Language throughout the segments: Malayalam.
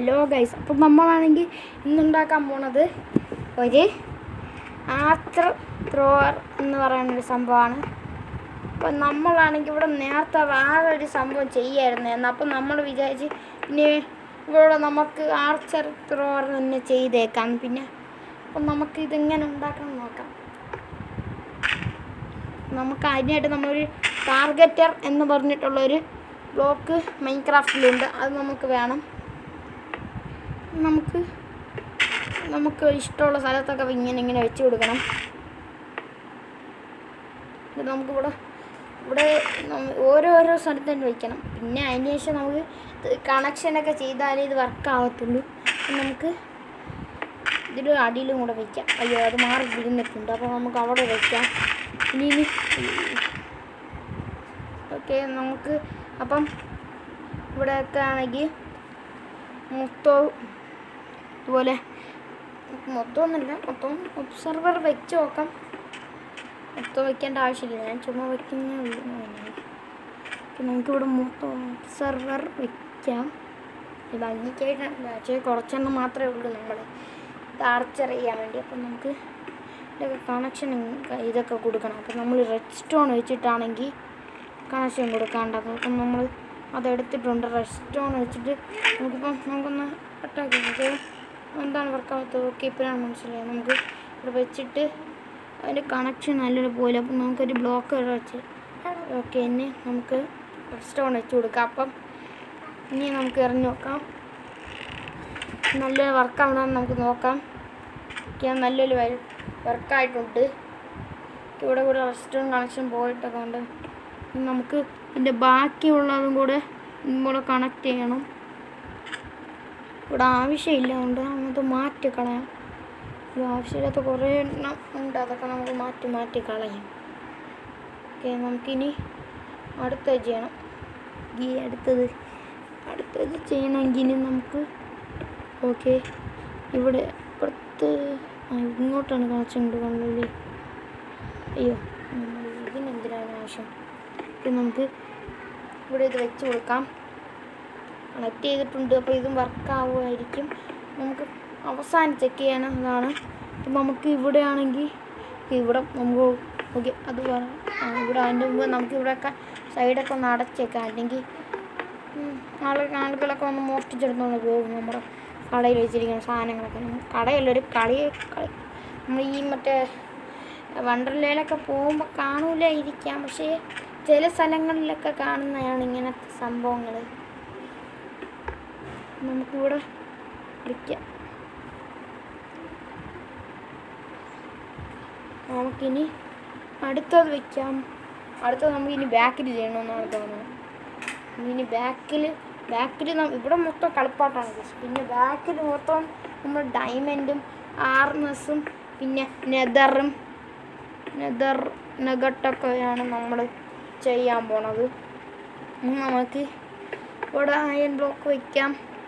ഹലോ ഗൈസ് അപ്പം നമ്മളാണെങ്കിൽ ഇന്നുണ്ടാക്കാൻ പോണത് ഒരു ആത്ര ത്രോവർ എന്ന് പറയുന്ന ഒരു സംഭവമാണ് അപ്പം നമ്മളാണെങ്കിൽ ഇവിടെ നേരത്തെ വേറെ ഒരു സംഭവം ചെയ്യായിരുന്നു എന്ന് അപ്പം നമ്മൾ വിചാരിച്ച് പിന്നെ ഇവിടെ നമുക്ക് ആർച്ചർ ത്രോവർ തന്നെ ചെയ്തേക്കാം പിന്നെ അപ്പം നമുക്ക് ഇതെങ്ങനെ ഉണ്ടാക്കണം നോക്കാം നമുക്ക് അതിനായിട്ട് നമ്മളൊരു ടാർഗറ്റർ എന്ന് പറഞ്ഞിട്ടുള്ളൊരു ബ്ലോക്ക് മൈൻക്രാഫ്റ്റിലുണ്ട് അത് നമുക്ക് വേണം നമുക്ക് നമുക്ക് ഇഷ്ടമുള്ള സ്ഥലത്തൊക്കെ ഇങ്ങനെ ഇങ്ങനെ വെച്ച് കൊടുക്കണം ഇത് നമുക്കിവിടെ ഇവിടെ നമ്മ- ഓരോരോ സ്ഥലത്ത് തന്നെ വയ്ക്കണം പിന്നെ അതിന് ശേഷം നമുക്ക് കണക്ഷനൊക്കെ ചെയ്താലേ ഇത് വർക്ക് ആവത്തുള്ളൂ അപ്പം നമുക്ക് ഇതിൽ അടിയിലും കൂടെ വയ്ക്കാം അയ്യോ അത് മാറി ഇരുന്നിട്ടുണ്ട് അപ്പോൾ നമുക്ക് അവിടെ വയ്ക്കാം ഇനി ഇനി ഓക്കെ നമുക്ക് അപ്പം ഇവിടെയൊക്കെ ആണെങ്കിൽ മൊത്തവും ഇതുപോലെ മൊത്തമൊന്നുമില്ല മൊത്തം ഒബ്സർവർ വെച്ച് നോക്കാം മൊത്തം വെക്കേണ്ട ആവശ്യമില്ല ഞാൻ ചുമ്മാ വയ്ക്കുന്നേ ഉള്ളൂ എന്ന് പറഞ്ഞാൽ. അപ്പം നമുക്കിവിടെ മൊത്തം ഒബ്സർവർ വയ്ക്കാം ഇത് ഭംഗിക്കായിട്ടല്ല പക്ഷേ കുറച്ചെണ്ണം മാത്രമേ ഉള്ളൂ നമ്മൾ ടാർച്ചർ ചെയ്യാൻ വേണ്ടി അപ്പം നമുക്ക് ഇതൊക്കെ കണക്ഷൻ ഇതൊക്കെ കൊടുക്കണം അപ്പം നമ്മൾ റെഡ് സ്റ്റോൺ വെച്ചിട്ടാണെങ്കിൽ കണക്ഷൻ കൊടുക്കാണ്ടത് അപ്പം നമ്മൾ അതെടുത്തിട്ടുണ്ട് റെഡ് സ്റ്റോൺ വെച്ചിട്ട് നമുക്കിപ്പം നമുക്കൊന്ന് അറ്റാക്ക് നമുക്ക് എന്താണ് വർക്കാവാത്തത് ഓക്കെ ഇപ്പോഴാണ് മനസ്സിലായത് നമുക്ക് ഇവിടെ വെച്ചിട്ട് അതിൻ്റെ കണക്ഷൻ നല്ലൊരു പോലെ അപ്പം നമുക്കൊരു ബ്ലോക്ക് ഇവിടെ വെച്ച് ഓക്കെ ഇനി നമുക്ക് റെഡ് സ്റ്റോൺ വെച്ച് കൊടുക്കാം അപ്പം ഇനി നമുക്ക് എറിഞ്ഞ് നോക്കാം നല്ലൊരു വർക്കാവണമെന്ന് നമുക്ക് നോക്കാം ഓക്കെ നല്ലൊരു വർക്കായിട്ടുണ്ട് ഇവിടെ കൂടെ റെസ്റ്റോറൻറ്റ് കണക്ഷൻ പോയിട്ടൊക്കെ ഉണ്ട് ഇനി നമുക്ക് ഇതിൻ്റെ ബാക്കിയുള്ളതും കൂടെ ഇതും കൂടെ കണക്ട് ചെയ്യണം ഇവിടെ ആവശ്യമില്ല അതുകൊണ്ട് നമുക്ക് മാറ്റി കളയാം ഇവിടെ ആവശ്യമില്ലാത്ത കുറേ എണ്ണം ഉണ്ട് അതൊക്കെ നമുക്ക് മാറ്റി മാറ്റി കളയാം ഓക്കെ നമുക്കിനി അടുത്തത് ചെയ്യണം ഈ അടുത്തത് അടുത്തത് ചെയ്യണമെങ്കിൽ ഇനി നമുക്ക് ഓക്കെ ഇവിടെ ഇപ്പുറത്ത് ആ, ഇങ്ങോട്ടാണ് കണക്ഷൻ കൊടുക്കാനുള്ളത് അയ്യോ നമ്മൾ ഇതിനെന്തിനാണ് ആവശ്യം ഇത് നമുക്ക് ഇവിടെ ഇത് വെച്ച് കൊടുക്കാം കണക്ട് ചെയ്തിട്ടുണ്ട് അപ്പോൾ ഇതും വർക്ക് ആവുമായിരിക്കും നമുക്ക് അവസാനം ചെക്ക് ചെയ്യാനുള്ളതാണ് അപ്പം നമുക്ക് ഇവിടെ ആണെങ്കിൽ ഇവിടെ നമുക്ക് ഓക്കെ അത് പറ ആ, ഇവിടെ അതിൻ്റെ മുമ്പ് നമുക്ക് ഇവിടെയൊക്കെ സൈഡൊക്കെ ഒന്ന് അടച്ചേക്കാം അല്ലെങ്കിൽ ഉം, ആള് ആളുകളൊക്കെ വന്ന് മോഷ്ടിച്ചെടുത്തോണ്ട് പോകും നമ്മുടെ കടയിൽ വെച്ചിരിക്കുന്ന സാധനങ്ങളൊക്കെ കടയല്ല ഒരു കളി കളി നമ്മൾ ഈ മറ്റേ വണ്ടർലയിലൊക്കെ പോകുമ്പോൾ കാണൂലായിരിക്കാം പക്ഷേ ചില സ്ഥലങ്ങളിലൊക്കെ കാണുന്നതാണ് ഇങ്ങനത്തെ സംഭവങ്ങൾ നമുക്കിവിടെ വിളിക്കാം നമുക്കിനി അടുത്തത് വെക്കാം അടുത്തത് നമുക്ക് ഇനി ബാക്കിൽ ചെയ്യണമെന്നാണ് തോന്നുന്നത് ഇനി ബാക്കിൽ ബാക്കിൽ ഇവിടെ മൊത്തം കളിപ്പാട്ടാണ് guys. പിന്നെ ബാക്കിൽ മൊത്തം നമ്മൾ ഡയമണ്ടും ആർമസും പിന്നെ നെതറും നെതർ നെഗട്ടൊക്കെയാണ് നമ്മൾ ചെയ്യാൻ പോണത് ഇനി നമുക്ക് ഇവിടെ അയൺ ബ്ലോക്ക് വയ്ക്കാം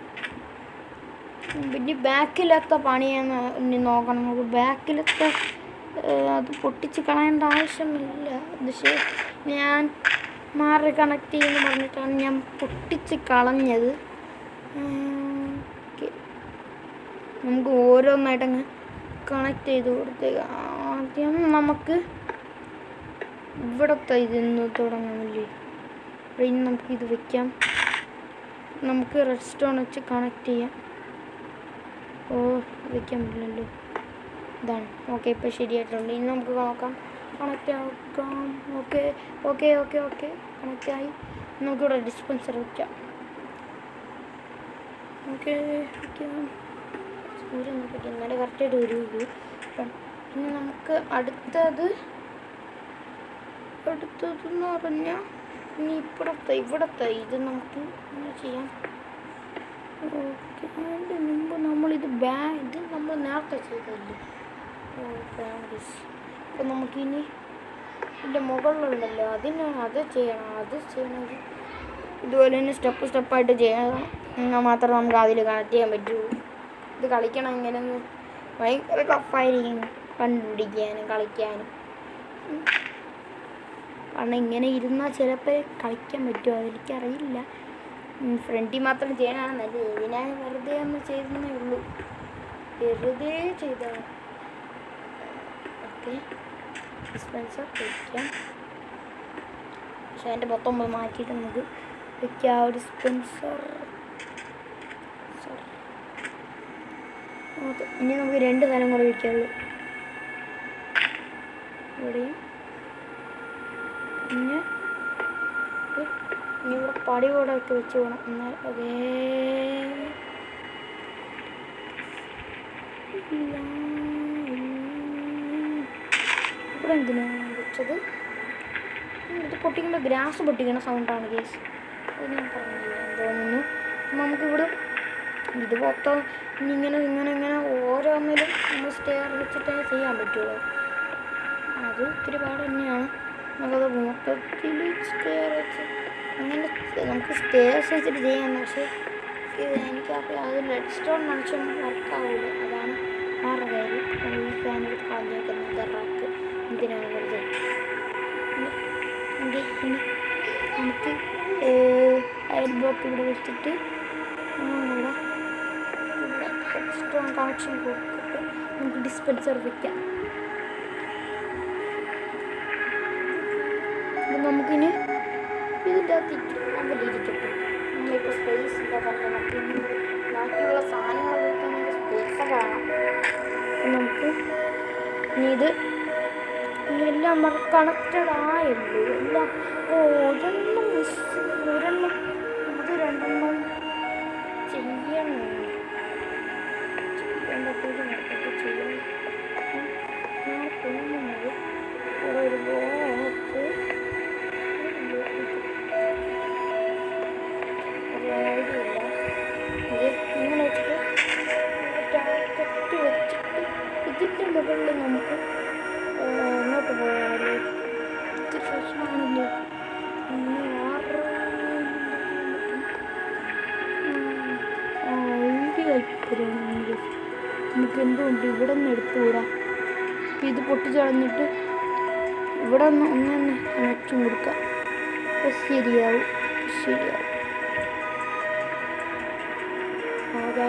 ഉം, പിന്നെ ബാക്കിലത്തെ പണിയാണ് ഇനി നോക്കണം നമുക്ക് ബാക്കിലത്തെ ഏഹ്, അത് പൊട്ടിച്ച് കളയേണ്ട ആവശ്യമില്ല പക്ഷേ ഞാൻ മാറി കണക്ട് ചെയ്യുമെന്ന് പറഞ്ഞിട്ടാണ് ഞാൻ പൊട്ടിച്ച് കളഞ്ഞത് ഉം, ഓക്കേ. നമുക്ക് ഓരോന്നായിട്ടങ്ങ് കണക്ട് ചെയ്ത് കൊടുത്തേക്ക് ആദ്യം നമുക്ക് ഇവിടത്തെ ഇതിന്ന് തുടങ്ങാമല്ലേ ഇവിടെ ഇനി നമുക്ക് ഇത് വെക്കാം നമുക്ക് റെഡ് സ്റ്റോൺ വെച്ച് കണക്ട് ചെയ്യാം ഓ വെക്കാൻ പറ്റില്ലല്ലോ ഇതാണ് ഓക്കെ ഇപ്പോൾ ശരിയായിട്ടുണ്ട് ഇനി നമുക്ക് നോക്കാം കണക്റ്റ് ആക്കാം okay okay okay okay connect ആയി നമുക്കിവിടെ ഡിസ്പെൻസർ വയ്ക്കാം ഓക്കെ വയ്ക്കാം സൂര്യൻ നോക്കട്ടെ ഇന്നലെ കറക്റ്റായിട്ട് വരുള്ളൂ അപ്പം ഇനി നമുക്ക് അടുത്തത് അടുത്തതെന്ന് പറഞ്ഞാൽ ഇനി ഇപ്പുറത്തെ ഇവിടത്തെ ഇത് നമുക്ക് ഇങ്ങനെ ചെയ്യാം ഓക്കെ അതിൻ്റെ മുമ്പ് നമ്മളിത് ബാ ഇത് നമ്മൾ നേരത്തെ ചെയ്തല്ലേ ഓ ബാങ്കീസ് അപ്പം നമുക്കിനി ഇതിൻ്റെ മുകളിലുണ്ടല്ലോ അതിന് അത് ചെയ്യണം അത് ചെയ്യണമെങ്കിൽ ഇതുപോലെ തന്നെ സ്റ്റെപ്പ് സ്റ്റെപ്പായിട്ട് ചെയ്യണം എന്നാൽ മാത്രമേ നമുക്ക് അതിൽ കണക്ട് ചെയ്യാൻ പറ്റുള്ളൂ ഇത് കളിക്കണം ഇങ്ങനെയൊന്ന് ഭയങ്കര ടഫായിരിക്കും കണ്ടുപിടിക്കാനും കളിക്കാനും ഉം. കാരണം ഇങ്ങനെ ഇരുന്നാൽ ചിലപ്പോൾ കളിക്കാൻ പറ്റുമോ അതെനിക്കറിയില്ല ഫ്രണ്ടിൽ മാത്രം ചെയ്യാനാണ് നല്ലത് ഇതിനായി വെറുതെ ഒന്ന് ചെയ്തേ ഉള്ളൂ വെറുതെ ചെയ്താണ് ഓക്കെ ഡിസ്പെൻസർ വയ്ക്കാം പക്ഷെ അതിൻ്റെ മൊത്തം ഒന്ന് മാറ്റിയിട്ട് നമുക്ക് വെക്കാം ഒരു ഡിസ്പെൻസർ ഓക്കെ ഇനി നമുക്ക് രണ്ട് സ്ഥലം കൂടെ വെക്കാനുള്ളൂ ഇവിടെയും പിന്നെ ഇത് ഇനി ഇവിടെ പടി കൂടെ ഒക്കെ വെച്ച് പോകണം എന്നാൽ അതേ ഇവിടെ എന്തിനാണ് വെച്ചത് ഇത് പൊട്ടിക്കുമ്പോൾ ഗ്രാസ് പൊട്ടിക്കുന്ന സൗണ്ടാണ് കേസ് അത് ഞാൻ പറഞ്ഞില്ല തോന്നുന്നു നമുക്കിവിടെ ഇത് മൊത്തം ഇനി ഇങ്ങനെ ഇങ്ങനെ ഇങ്ങനെ ഓരോന്നിലും നമ്മൾ സ്റ്റെയർ വെച്ചിട്ടേ ചെയ്യാൻ പറ്റുള്ളൂ അത് ഇത്തിരി പാട് തന്നെയാണ് നമുക്കത് മൊത്തത്തിൽ സ്റ്റെയർ വെച്ച് അങ്ങനെ നമുക്ക് സ്റ്റെയർസ് വെച്ചിട്ട് ചെയ്യാം പക്ഷേ ഇത് എനിക്കറിയാം അത് ലെഡ് സ്റ്റോൺ മനുഷ്യൻ വർക്കാവില്ല അതാണ് ആറ് കാര്യം ഈ ഫാനെടുത്ത് കളഞ്ഞേക്കുന്നത് റാക്ക് എന്തിനാണ് വെറുതെ ഇനി എങ്കിൽ ഇനി നമുക്ക് അയൽ ബ്ലോക്ക് ഇവിടെ വെച്ചിട്ട് ഇവിടെ ഇവിടെ സ്റ്റോൺ കണക്ഷൻ കൊടുത്തിട്ട് നമുക്ക് ഡിസ്പെൻസർ വെക്കാം ഇത് നമുക്കിനി ഇതിൻ്റെ അകത്ത് അങ്ങനെ ഇരിക്കട്ടെ നമ്മളിപ്പോൾ സ്പേസ് എന്താ പറയുക നമുക്ക് ഇനി ബാക്കിയുള്ള സാധനങ്ങൾ വെക്കാനുള്ള സ്പേസൊക്കെ വേണം അപ്പം നമുക്ക് ഇനി ഇത് എല്ലാം കണക്റ്റഡ് ആയല്ലോ എല്ലാം ഓ ഒരെണ്ണം മിസ് ഒരെണ്ണം അത് രണ്ടെണ്ണം ചെയ്യണം ചെയ്യേണ്ടപ്പോഴും നമുക്കൊക്കെ ചെയ്യണം ഉം. ഞാൻ തോന്നുന്നത് ഇവിടെ ഒരു ബ്ലോക്ക് ഒരു ഐഡിയ ഇല്ല ഇത് ഇങ്ങനെ വെച്ചിട്ട് ടാക്കറ്റ് വെച്ചിട്ട് ഇതിൻ്റെ മുകളിൽ നമുക്ക് ആ, ഇങ്ങോട്ട് പോയാലേ ഇത് പ്രശ്നമാണല്ലോ ഇനി ആറ് ഐഡിയ ഇപ്പോഴാണെങ്കിൽ നമുക്ക് എന്തുകൊണ്ട് ഇവിടെ നിന്ന് എടുത്തുകൂടാ അപ്പം ഇത് പൊട്ടിച്ച് കളഞ്ഞിട്ട് ഇവിടെ ഒന്ന് ഒന്നെ കണക്ഷൻ കൊടുക്കാം അപ്പം ശരിയാവും ശരിയാവും അതെ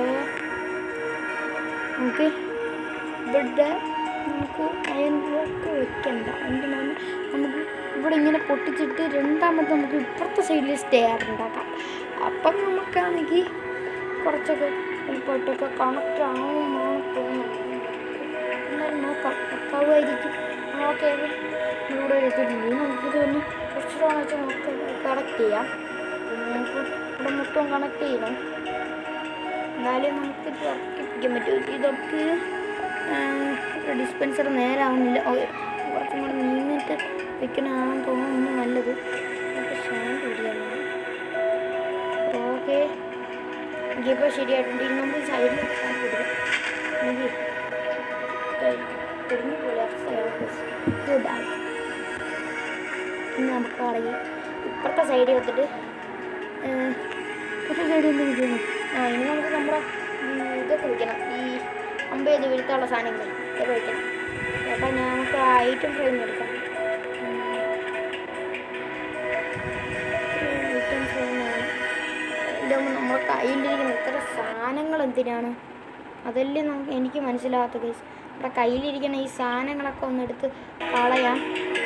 ഓക്കെ ഇവിടെ നമുക്ക് അയൺ ബ്ലോക്ക് വെക്കണ്ട എന്തിനാണ് നമുക്ക് ഇവിടെ ഇങ്ങനെ പൊട്ടിച്ചിട്ട് രണ്ടാമത് നമുക്ക് ഇപ്പുറത്തെ സൈഡിൽ സ്റ്റെയർ ഉണ്ടാക്കാം അപ്പം നമുക്കാണെങ്കിൽ കുറച്ചൊക്കെ എളുപ്പമായിട്ടൊക്കെ കണക്റ്റ് ആവുമെന്നാണ് തോന്നുന്നത് എന്നാലും നോക്കാം വെക്കാവുമായിരിക്കും ഓക്കെ ഇവിടെ വെച്ചിട്ടുണ്ട് നമുക്കിത് ഒന്ന് കുറച്ച് തവണ വെച്ച് നമുക്ക് കണക്ട് ചെയ്യാം പിന്നെ നമുക്ക് ഇവിടെ മൊത്തം കണക്ട് ചെയ്യണം എന്നാലേ നമുക്ക് ഇത് വർക്കിപ്പിക്കാൻ പറ്റും ഇതൊക്കെ ഡിസ്പെൻസർ നേരാവുന്നില്ല ഓ കുറച്ചും കൂടെ നീങ്ങിട്ട് വെക്കണതാണെന്ന് തോന്നുന്നു നല്ലത് നമുക്ക് ഷാമ്പ് പിടിക്കാനാണ് ഓക്കെ എനിക്കിപ്പോൾ ശരിയായിട്ടുണ്ട് ഇനി നമുക്ക് സൈഡിൽ ഷാമ്പ് പിടിക്കാം എനിക്ക് പൊടിഞ്ഞു പോലെ ഇതായി ഇനി നമുക്ക് കളയും ഇപ്പുറത്തെ സൈഡിൽ വെച്ചിട്ട് ഇപ്പുറത്തെ സൈഡിൽ എന്ത് വിളിക്കുന്നു ആ ഇനി നമുക്ക് നമ്മുടെ ഉം, ഇതൊക്കെ വെക്കണം ഈ അമ്പ ചെയ്ത് വീഴ്ത്താനുള്ള സാധനങ്ങൾ ഇതൊക്കെ വെക്കണം അപ്പം നമുക്ക് ഐറ്റം ഫ്രെയിം എടുക്കാം ഐറ്റം ഫ്രെയിമാണ് ഇതാകുമ്പോൾ നമ്മുടെ കയ്യിലിരിക്കുന്ന ഇത്ര സാധനങ്ങൾ എന്തിനാണ് അതല്ലേ നമുക്ക് എനിക്ക് മനസ്സിലാകാത്ത കേസ് നമ്മുടെ കയ്യിലിരിക്കുന്ന ഈ സാധനങ്ങളൊക്കെ ഒന്ന് എടുത്ത് കളയാം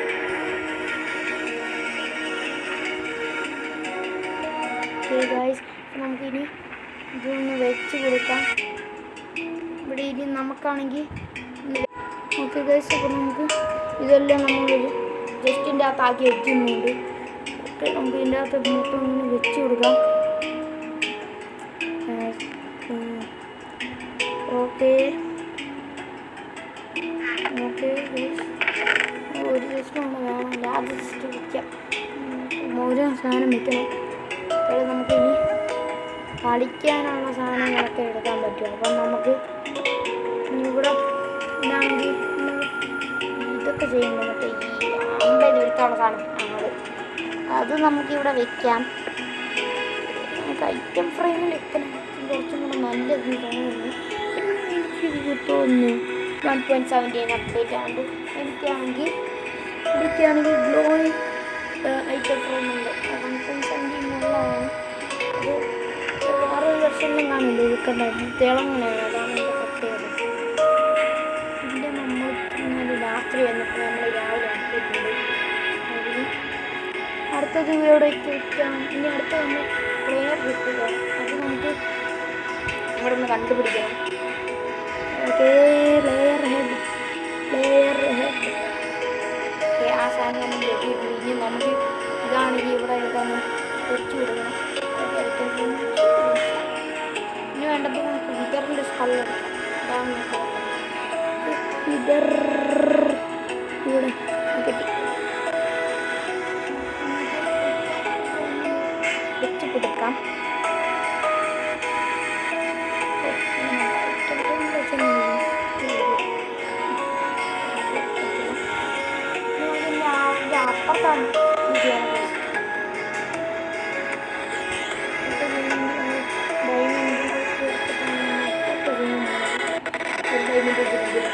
ഓക്കെ ഗായ്സ് നമുക്കിനി ഇതൊന്ന് വെച്ച് കൊടുക്കാം ഇവിടെ ഇനി നമുക്കാണെങ്കിൽ ഓക്കെ ഗൈസ് അപ്പോൾ നമുക്ക് ഇതെല്ലാം നമ്മൾ ജസ്റ്റിൻ്റെ അകത്താക്കി വെക്കുന്നുണ്ട് ഓക്കെ നമുക്ക് ഇതിൻ്റെ അകത്ത് മൊത്തം ഇങ്ങനെ വെച്ച് കൊടുക്കാം ഓക്കെ ഓക്കെ ഒരു ജസ്റ്റ് ആണ് വേണം അത് ജസ്റ്റ് വയ്ക്കാം ഉം, ഓരോ സാധനം വെക്കണം അപ്പോൾ നമുക്ക് ഇനി കളിക്കാനുള്ള സാധനങ്ങളൊക്കെ എടുക്കാൻ പറ്റും അപ്പം നമുക്ക് ഇനി ഇവിടെ ഇതാണെങ്കിൽ ഇതൊക്കെ ചെയ്യുന്നത് മറ്റേ ഈ അമ്പത് എടുക്കാനുള്ള സാധനം ആ, അത് അത് നമുക്കിവിടെ വെക്കാം നമുക്ക് ഐറ്റം ഫ്രെയിമിൽ വെക്കണം കുറച്ചും കൂടെ നല്ലതെന്ന് തോന്നുന്നു പിന്നെ എനിക്ക് ഇത് തോന്നുന്നു വൺ പോയിൻറ്റ് സെവൻറ്റീൻ അപ്ഡേറ്റ് ആണ് എനിക്കാണെങ്കിൽ എനിക്കാണെങ്കിൽ ഗ്ലോയിങ് ഐറ്റം ഫ്രെയിം ഉണ്ട് വൺ പോയിൻറ്റ് സെവൻറ്റീൻ ഉള്ളതാണ് ഇത് വേറൊരു വർഷമൊന്നും കാണില്ല ഇരിക്കണ്ടായിരുന്നു തിളങ്ങനെയാണ് അതാണ് എൻ്റെ പ്രത്യേകത പിന്നെ നമ്മൾ ഇന്നലെ രാത്രി വന്നിട്ട് നമ്മൾ രാവിലെ ആക്കിയിട്ടുണ്ട് അതിന് അടുത്തത് ഇവിടെ വെക്കാം ഇനി അടുത്ത നമ്മൾ പ്ലെയർ കിട്ടുക അത് നമുക്ക് ഇവിടെ ഒന്ന് കണ്ടുപിടിക്കണം okay player head player head okay ആ സാധനം നമ്മൾ കെട്ടിയിട്ടുണ്ട് ഇനി നമുക്ക് ഇതാണെങ്കിൽ ഇവിടെ ഇതാണ് വെച്ച് കൊടുക്കണം ഓക്കേ, items ഒന്ന് വെച്ച് കൊടുക്കണം. ഇനി വേണ്ടത് നമുക്ക് വിതറിൻ്റെ സ്കൾ എടുക്കാം അതാണ് നമുക്ക് വിതർ ഇവിടെ കിട്ടി വെച്ച് കൊടുക്കാം ഓ, ഇങ്ങനെ items ഒന്ന് വെച്ച് ഇതിൻ്റെ അപ്പുറത്താണ് ഇത് ചെയ്യണത് ഇത് ചെയ്യുന്നത് ഡയമണ്ട് എടുത്തിട്ടാണ് അപ്പുറത്ത് ചെയ്യുന്നത് ഒരു ഡയമണ്ട് വെച്ചിട്ടുണ്ട്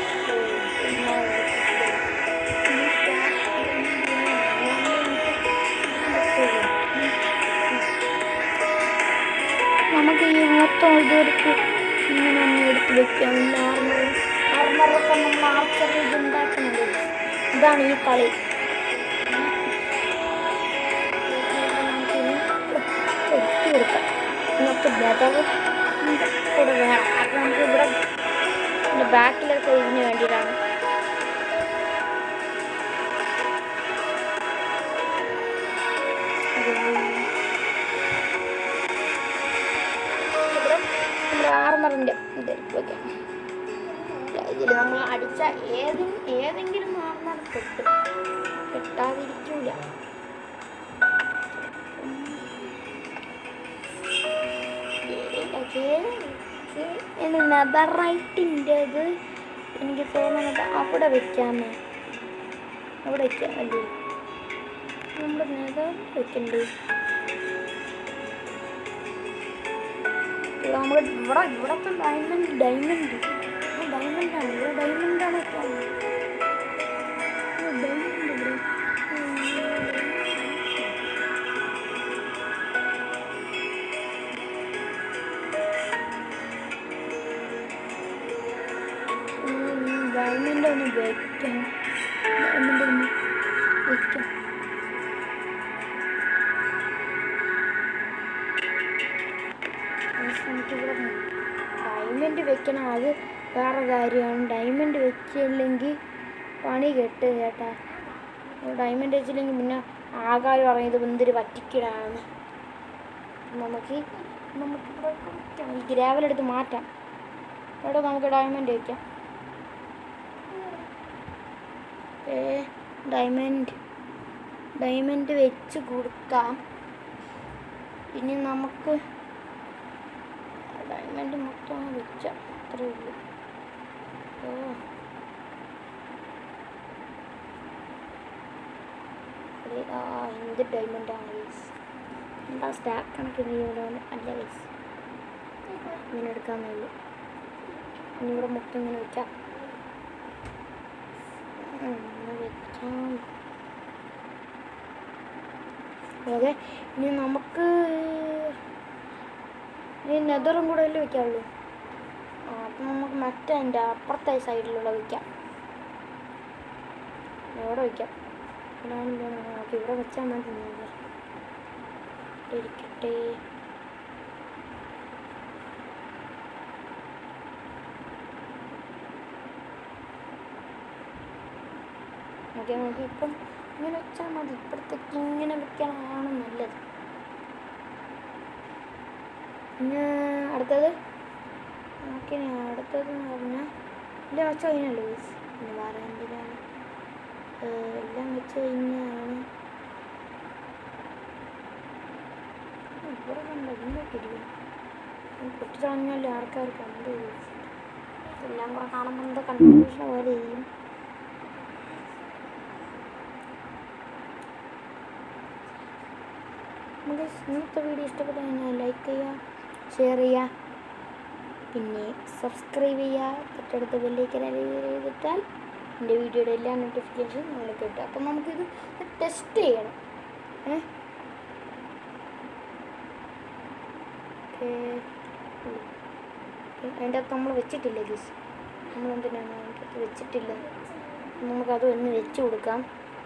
നമുക്ക് ഈ മൊത്തം ഇതെടുത്ത് ഇങ്ങനെ ഒന്ന് എടുത്ത് വെക്കാം ആർമർ ആർമറൊക്കെ നമ്മൾ ആർച്ചർ ഇത് ഉണ്ടാക്കുന്നത് ഇതാണ് ഈ കളി എടുത്ത് കൊടുക്കാം നമുക്ക് ബദവ് കൂടെ വേണം അപ്പം നമുക്ക് ഇവിടെ എൻ്റെ ബാക്കിലൊക്കെ ഇതിന് വേണ്ടിയിട്ടാണ് ഇവിടെ നമ്മുടെ ആർമറിൻ്റെ ഇത് വെക്കാം ഇതിൽ നമ്മൾ അടിച്ച ഏതും ഏതെങ്കിലും ആർമർ കിട്ടും കിട്ടാതിരിക്കൂല ഇനി നെതറൈറ്റിൻ്റെത് എനിക്ക് തോന്നുന്നത് അവിടെ വെക്കാമേ അവിടെ വെക്കാം അല്ലേ നമ്മുടെ നെതർ വെക്കണ്ടേ ഇവിടെ നമുക്ക് ഇവിടെ ഇവിടത്തെ ഡയമണ്ട് ഡയമണ്ട് ഡയമണ്ടാണ് ഇവിടെ ഡയമണ്ടാണ് ഡയമണ്ട് ഇവിടെ ഡയമണ്ട് ഒന്ന് വെക്കാം ഡയമണ്ട് ഒന്ന് വെക്കാം നമുക്കിവിടെ ഡയമണ്ട് വെക്കണം അത് വേറെ കാര്യമാണ് ഡയമണ്ട് വെച്ചില്ലെങ്കിൽ പണി കെട്ട് കേട്ടാ ഡയമണ്ട് വെച്ചില്ലെങ്കിൽ പിന്നെ ആകാര് പറയുന്നത് എന്തൊരു പറ്റിക്കിടാണ് നമുക്ക് നമുക്കിവിടെ വെക്കാം ഈ ഗ്രാവലെടുത്ത് മാറ്റാം ഇവിടെ നമുക്ക് ഡയമണ്ട് വെക്കാം ഏ ഡയമണ്ട് ഡയമണ്ട് വെച്ച് കൊടുക്കാം ഇനി നമുക്ക് ഡയമണ്ട് മൊത്തം വെച്ച അത്രേ ഉള്ളൂ ഓ എടീ, ആ എന്ത് ഡയമണ്ടാണ് ഗൈസ് എന്താ സ്റ്റാക്ക് കണക്കിന് ഇവിടെ അല്ല ഗൈസ് ഇങ്ങനെ എടുക്കാന്നേ ഉള്ളൂ ഇനി ഇവിടെ മൊത്തം ഇങ്ങനെ വെക്കാം ഉം, ഇങ്ങനെ വെക്കാം ഓക്കെ ഇനി നമുക്ക് ഈ നെതറും കൂടെ അല്ലേ വെക്കാവുള്ളൂ ആ അപ്പം നമുക്ക് മറ്റേ എൻ്റെ അപ്പുറത്തെ സൈഡിലുള്ള വെക്കാം എവിടെ വെക്കാം ഇവിടെ ഓക്കെ ഇവിടെ വെച്ചാൽ മതി നെതർ ഇവിടെ ഇരിക്കട്ടെ ഓക്കെ നമുക്ക് ഇപ്പം ഇങ്ങനെ വെച്ചാൽ മതി ഇപ്പുറത്തേക്ക് ഇങ്ങനെ വെക്കാനാണ് നല്ലത് പിന്നെ അടുത്തത് ഓക്കെ അടുത്തത് എന്ന് പറഞ്ഞാൽ എല്ലാം വെച്ച് കഴിഞ്ഞല്ലോ guys. പിന്നെ വേറെ എന്തിനാണ് ഏഹ് എല്ലാം വെച്ച് കഴിഞ്ഞാണ് ഇവിടെ കണ്ട ഇങ്ങോട്ട് ഇരിക്കും പൊട്ടി തുടങ്ങിയാലും ആൾക്കാർ കണ്ടു എല്ലാം കൂടെ കാണുമ്പോൾ എന്താ കൺഫ്യൂഷൻ പോലെ ചെയ്യും നമുക്ക് ഇന്നത്തെ വീഡിയോ ഇഷ്ടപ്പെട്ടു കഴിഞ്ഞാൽ ലൈക്ക് ചെയ്യുക ഷെയർ ചെയ്യുക പിന്നെ സബ്സ്ക്രൈബ് ചെയ്യുക തൊട്ടടുത്ത ബെല്ലേക്ക് ചെയ്തിട്ടാൽ എൻ്റെ വീഡിയോയുടെ എല്ലാ നോട്ടിഫിക്കേഷനും നമ്മൾ കിട്ടും അപ്പം നമുക്കിത് ടെസ്റ്റ് ചെയ്യണം ഏ ഓക്കെ അതിൻ്റെ അകത്ത് നമ്മൾ വെച്ചിട്ടില്ല ഗീസ് നമ്മൾ എന്തിനാണ് അതിൻ്റെ അകത്ത് വെച്ചിട്ടില്ല നമുക്കത് ഒന്ന് വെച്ച് കൊടുക്കാം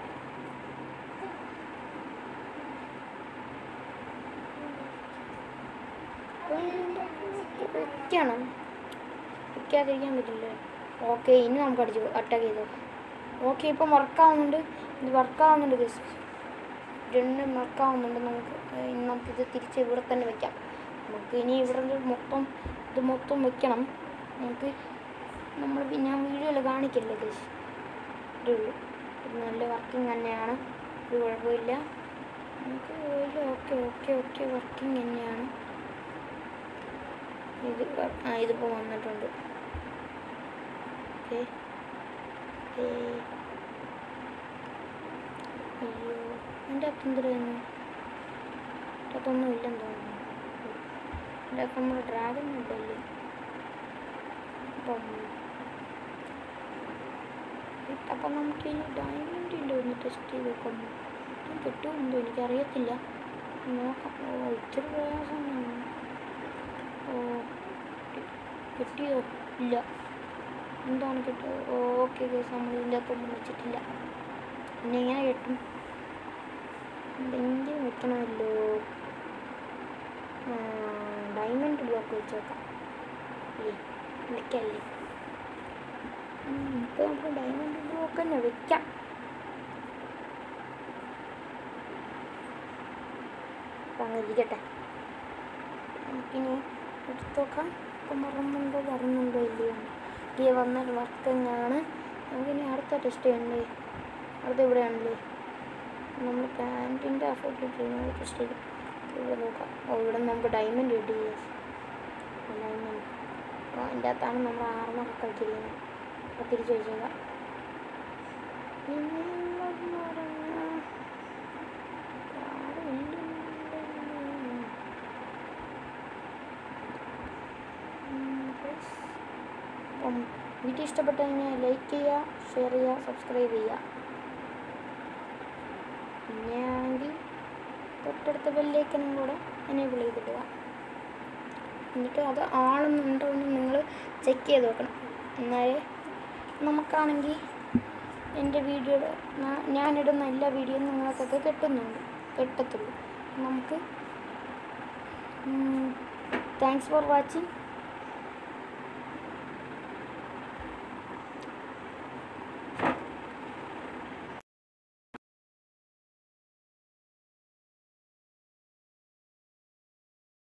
വെക്കണം വെക്കാതിരിക്കാൻ പറ്റില്ല ഓക്കെ ഇനി നമുക്ക് അടിച്ചു അറ്റാക്ക് ചെയ്ത് നോക്കാം ഓക്കെ ഇപ്പം വർക്കാവുന്നുണ്ട് ഇത് വർക്കാവുന്നുണ്ട് ഗസ് രണ്ടും വർക്കാവുന്നുണ്ട് നമുക്ക് ഏഹ് ഇനി നമുക്കിത് തിരിച്ച് ഇവിടെ തന്നെ വെക്കാം നമുക്ക് ഇനി ഇവിടെ നിന്ന് മൊത്തം ഇത് മൊത്തം വെക്കണം നമുക്ക് നമ്മൾ പി- ഞാൻ വീഡിയോയിൽ കാണിക്കില്ല ഗസ് ഇതേ ഉള്ളൂ ഇത് നല്ല വർക്കിംഗ് തന്നെയാണ് ഒരു കുഴപ്പമില്ല നമുക്ക് ഓക്കെ ഓക്കെ ഓക്കെ വർക്കിംഗ് തന്നെയാണ് ഇത് വ- ആ ഇതിപ്പോൾ വന്നിട്ടുണ്ട് ഓക്കെ അയ്യോ എൻ്റെ അകത്ത് എന്തിനായിരുന്നു എൻ്റെ അകത്തൊന്നും ഇല്ലെന്ന് തോന്നുന്നു എൻ്റെ അകത്ത് നമ്മൾ ഡ്രാഗൺ ഉണ്ടല്ലേ അപ്പം അപ്പം നമുക്ക് ഈ ഡയമണ്ടിൻ്റെ ഒന്ന് ടെസ്റ്റ് ചെയ്ത് നോക്കാം ഇത് കിട്ടുമെന്തോ എനിക്കറിയത്തില്ല നോക്കാം ഓ ഇച്ചിരി പ്രയാസമാണ് ഓ കി- കിട്ടിയോ ഇല്ല എന്താണ് കിട്ടിയത് ഓക്കെ കേസ് നമ്മൾ ഇതിൻ്റെ അകത്തൊന്നും വെച്ചിട്ടില്ല പിന്നെ എങ്ങനെ കിട്ടും എന്തെങ്കിലും വെക്കണമല്ലോ ഡയമണ്ട് ബ്ലോക്ക് വെച്ച് വെക്കാം അല്ലേ വെക്കല്ലേ ഇപ്പോൾ നമുക്ക് ഡയമണ്ട് ബ്ലോക്ക് തന്നെ വെക്കാം അപ്പം അങ്ങ് ഇരിക്കട്ടെ നമുക്കിനി എടുത്ത് നോക്കാം ഇപ്പം മറന്നുണ്ടോ വരുന്നുണ്ടോ ഇല്ലയോ ഈ വന്ന വർക്ക് തന്നെയാണ് നമുക്കിനി അടുത്ത ടെസ്റ്റ് ചെയ്യണ്ടേ അടുത്ത ഇവിടെയാണല്ലേ നമ്മൾ പാൻറ്റിൻ്റെ ആ ഫോട്ടോ ചെയ്യുന്നത് ടെസ്റ്റ് ചെയ്ത് ഇവിടെ നോക്കാം ഓ ഇവിടെ നമുക്ക് ഡയമണ്ട് കിട്ടി ഡയമണ്ട് അപ്പോൾ അതിൻ്റെ അകത്താണ് നമ്മൾ ആർമൊക്കെ കളിച്ചിരിക്കുന്നത് അപ്പോൾ തിരിച്ച് വെച്ചേക്കാം പിന്നെയുള്ളതെന്ന് പറഞ്ഞാൽ ആരും ഇല്ലെന്നുണ്ടെങ്കിൽ അപ്പം വീഡിയോ ഇഷ്ടപ്പെട്ടു കഴിഞ്ഞാൽ ലൈക്ക് ചെയ്യുക ഷെയർ ചെയ്യുക സബ്സ്ക്രൈബ് ചെയ്യുക പിന്നെയാണെങ്കിൽ തൊട്ടടുത്ത ബെല്ലേക്കനും കൂടെ എനേബിൾ ചെയ്തിടുക എന്നിട്ട് അത് ആളൊന്നുണ്ടോ എന്ന് നിങ്ങൾ ചെക്ക് ചെയ്ത് നോക്കണം എന്നാലേ നമുക്കാണെങ്കിൽ എൻ്റെ വീഡിയോയുടെ ഞാനിടുന്ന എല്ലാ വീഡിയോയും നിങ്ങൾക്കൊക്കെ കിട്ടുന്നുണ്ട് കിട്ടത്തുള്ളൂ നമുക്ക് താങ്ക്സ് ഫോർ വാച്ചിങ്